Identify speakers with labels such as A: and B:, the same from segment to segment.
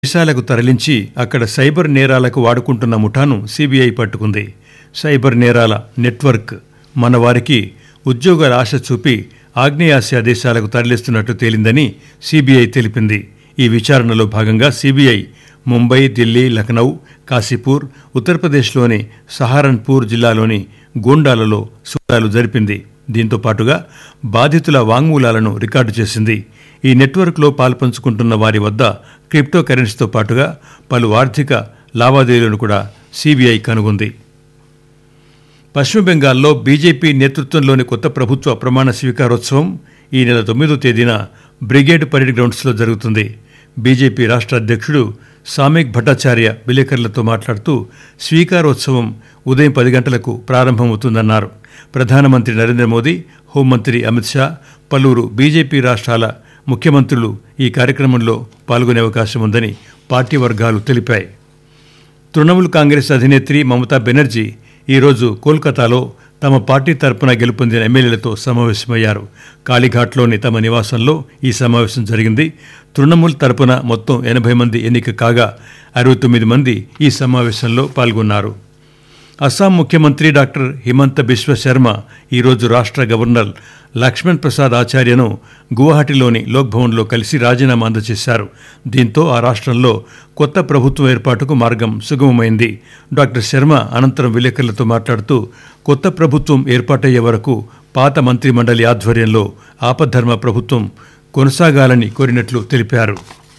A: దేశాలకు తరలించి అక్కడ సైబర్ నేరాలకు వాడుకుంటున్న ముఠాను సిబిఐ పట్టుకుంది సైబర్ నేరాల నెట్వర్క్ మన వారికి ఉద్యోగాల ఆశ చూపి ఆగ్నేయాసియా దేశాలకు తరలిస్తున్నట్టు తేలిందని సిబిఐ తెలిపింది ఈ విచారణలో భాగంగా సిబిఐ ముంబై ఢిల్లీ లఖనౌ కాశీపూర్ ఉత్తరప్రదేశ్లోని సహారన్పూర్ జిల్లాలోని గోండాలలో సోదాలు జరిపింది దీంతో పాటుగా బాధితుల వాంగ్మూలాలను రికార్డు చేసింది ఈ నెట్వర్క్లో పాల్పంచుకుంటున్న వారి వద్ద క్రిప్టో కరెన్సీతో పాటుగా పలు ఆర్థిక లావాదేవీలను కూడా సిబిఐ కనుగొంది పశ్చిమ బెంగాల్లో బీజేపీ నేతృత్వంలోని కొత్త ప్రభుత్వ ప్రమాణ స్వీకారోత్సవం ఈ నెల తొమ్మిదో తేదీన బ్రిగేడ్ పరేడ్ గ్రౌండ్స్లో జరుగుతుంది బీజేపీ రాష్ట్ర అధ్యక్షుడు సామిక్ భట్టాచార్య విలేకరులతో మాట్లాడుతూ స్వీకారోత్సవం ఉదయం పది గంటలకు ప్రారంభమవుతుందన్నారు ప్రధానమంత్రి నరేంద్ర మోదీ హోంమంత్రి అమిత్ షా పలువురు బీజేపీ రాష్ట్రాల ముఖ్యమంత్రులు ఈ కార్యక్రమంలో పాల్గొనే అవకాశం ఉందని పార్టీ వర్గాలు తెలిపాయి తృణమూల్ కాంగ్రెస్ అధినేత్రి మమతా బెనర్జీ ఈరోజు కోల్కతాలో తమ పార్టీ తరపున గెలుపొందిన ఎమ్మెల్యేలతో సమావేశమయ్యారు కాళీఘాట్లోని తమ నివాసంలో ఈ సమావేశం జరిగింది తృణమూల్ తరపున మొత్తం ఎనభై మంది ఎన్నిక కాగా అరవై తొమ్మిది మంది ఈ సమావేశంలో పాల్గొన్నారు అస్సాం ముఖ్యమంత్రి డాక్టర్ హిమంత బిశ్వ శర్మ ఈరోజు రాష్ట్ర గవర్నర్ లక్ష్మణ్ ప్రసాద్ ఆచార్యను గువాహటిలోని లోక్భవన్లో కలిసి రాజీనామా అందజేశారు దీంతో ఆ రాష్ట్రంలో కొత్త ప్రభుత్వం ఏర్పాటుకు మార్గం సుగమమైంది డాక్టర్ శర్మ అనంతరం విలేకరులతో మాట్లాడుతూ కొత్త ప్రభుత్వం ఏర్పాటయ్యే వరకు పాత మంత్రి మండలి ఆధ్వర్యంలో ఆపద్ధర్మ ప్రభుత్వం కొనసాగాలని కోరినట్లు తెలిపారు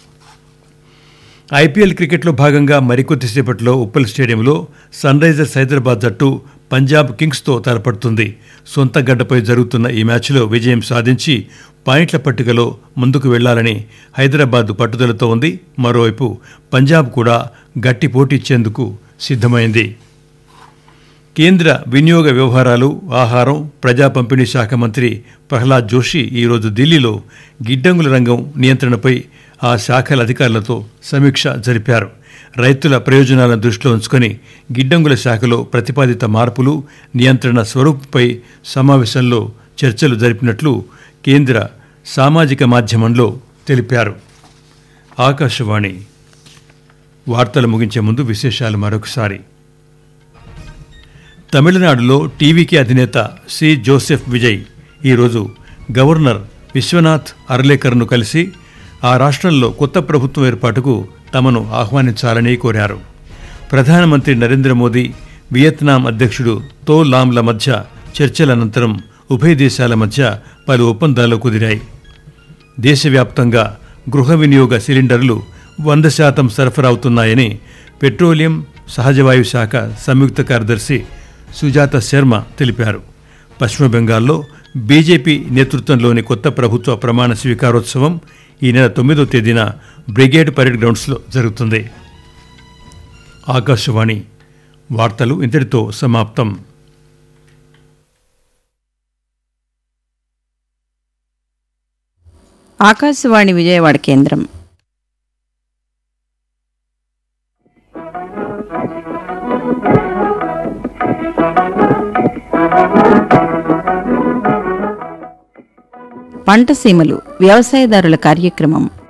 A: ఐపీఎల్ క్రికెట్లో భాగంగా మరికొద్దిసేపట్లో ఉప్పల్ స్టేడియంలో సన్ రైజర్స్ హైదరాబాద్ జట్టు పంజాబ్ కింగ్స్తో తలపడుతుంది సొంత గడ్డపై జరుగుతున్న ఈ మ్యాచ్లో విజయం సాధించి పాయింట్ల పట్టికలో ముందుకు వెళ్లాలని హైదరాబాద్ పట్టుదలతో ఉంది మరోవైపు పంజాబ్ కూడా గట్టి పోటీచ్చేందుకు సిద్ధమైంది కేంద్ర వినియోగ వ్యవహారాలు ఆహారం ప్రజా పంపిణీ శాఖ మంత్రి ప్రహ్లాద్ జోషి ఈరోజు ఢిల్లీలో గిడ్డంగుల రంగం నియంత్రణపై ఆ శాఖల అధికారులతో సమీక్ష జరిపారు రైతుల ప్రయోజనాలను దృష్టిలో ఉంచుకొని గిడ్డంగుల శాఖలో ప్రతిపాదిత మార్పులు నియంత్రణ స్వరూపుపై సమావేశంలో చర్చలు జరిపినట్లు కేంద్ర సామాజిక మాధ్యమంలో తెలిపారు ఆకాశవాణి వార్తలు ముగించే ముందు విశేషాలు మరొకసారి తమిళనాడులో టీవీకే అధినేత సి జోసెఫ్ విజయ్ ఈరోజు గవర్నర్ విశ్వనాథ్ అర్లేకర్ను కలిసి ఆ రాష్ట్రంలో కొత్త ప్రభుత్వం ఏర్పాటుకు తమను ఆహ్వానించాలని కోరారు ప్రధానమంత్రి నరేంద్ర మోదీ వియత్నాం అధ్యక్షుడు తో లాంల మధ్య చర్చల అనంతరం ఉభయ దేశాల మధ్య పలు ఒప్పందాలు కుదిరాయి దేశవ్యాప్తంగా గృహ వినియోగ సిలిండర్లు వంద శాతం సరఫరా అవుతున్నాయని పెట్రోలియం సహజవాయు శాఖ సంయుక్త కార్యదర్శి సుజాత శర్మ తెలిపారు పశ్చిమ బెంగాల్లో బీజేపీ నేతృత్వంలోని కొత్త ప్రభుత్వ ప్రమాణ స్వీకారోత్సవం ఈ నెల తొమ్మిదో తేదీన బ్రిగేడ్ పరేడ్ గ్రౌండ్స్లో జరుగుతుంది ఆకాశవాణి వార్తలు ఇంతటితో సమాప్తం
B: ఆకాశవాణి విజయవాడ కేంద్రం పంట సీమలు వ్యవసాయదారుల కార్యక్రమం